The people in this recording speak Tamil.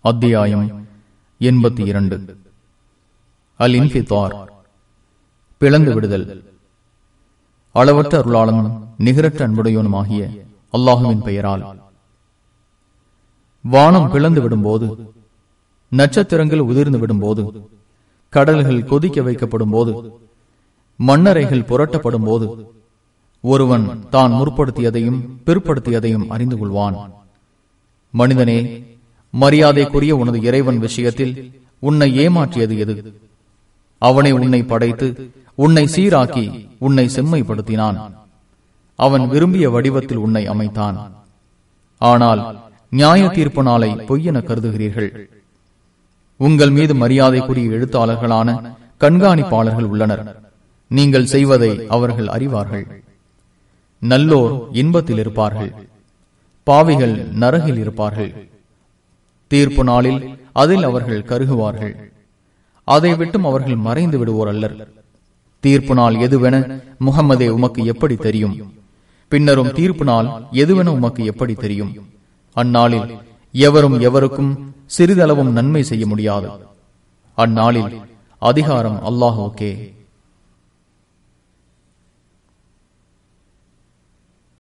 அத்தியாயம் எண்பத்தி இரண்டு அல் இன்பித்தார் பிளந்து விடுதல் அளவற்ற அருளாளனும் நிகரற்ற அன்புடையவனுமாகிய அல்லாஹுவின் பெயரால் வானம் பிளந்து விடும்போது நட்சத்திரங்கள் உதிர்ந்து விடும்போது கடல்கள் கொதிக்க வைக்கப்படும் போது மண்ணறைகள் புரட்டப்படும் போது ஒருவன் தான் முற்படுத்தியதையும் பிற்படுத்தியதையும் அறிந்து கொள்வான் மனிதனே மரியாதைக்குரிய உனது இறைவன் விஷயத்தில் உன்னை ஏமாற்றியது எது அவனை உன்னை படைத்து உன்னை சீராக்கி உன்னை செம்மைப்படுத்தினான் அவன் விரும்பிய வடிவத்தில் உன்னை அமைத்தான் ஆனால் நியாய தீர்ப்பு நாளை பொய்யென கருதுகிறீர்கள் உங்கள் மீது மரியாதைக்குரிய எழுத்தாளர்களான கண்காணிப்பாளர்கள் உள்ளனர் நீங்கள் செய்வதை அவர்கள் அறிவார்கள் நல்லோர் இன்பத்தில் இருப்பார்கள் பாவிகள் நரகில் இருப்பார்கள் தீர்ப்பு நாளில் அதில் அவர்கள் கருகுவார்கள் அதை விட்டும் அவர்கள் மறைந்து விடுவோர் அல்லர் தீர்ப்பு நாள் எதுவென முகம்மதே உமக்கு எப்படி தெரியும் பின்னரும் தீர்ப்பு நாள் எதுவென உமக்கு எப்படி தெரியும் அந்நாளில் எவரும் எவருக்கும் சிறிதளவும் நன்மை செய்ய முடியாது அந்நாளில் அதிகாரம் அல்லாஹோக்கே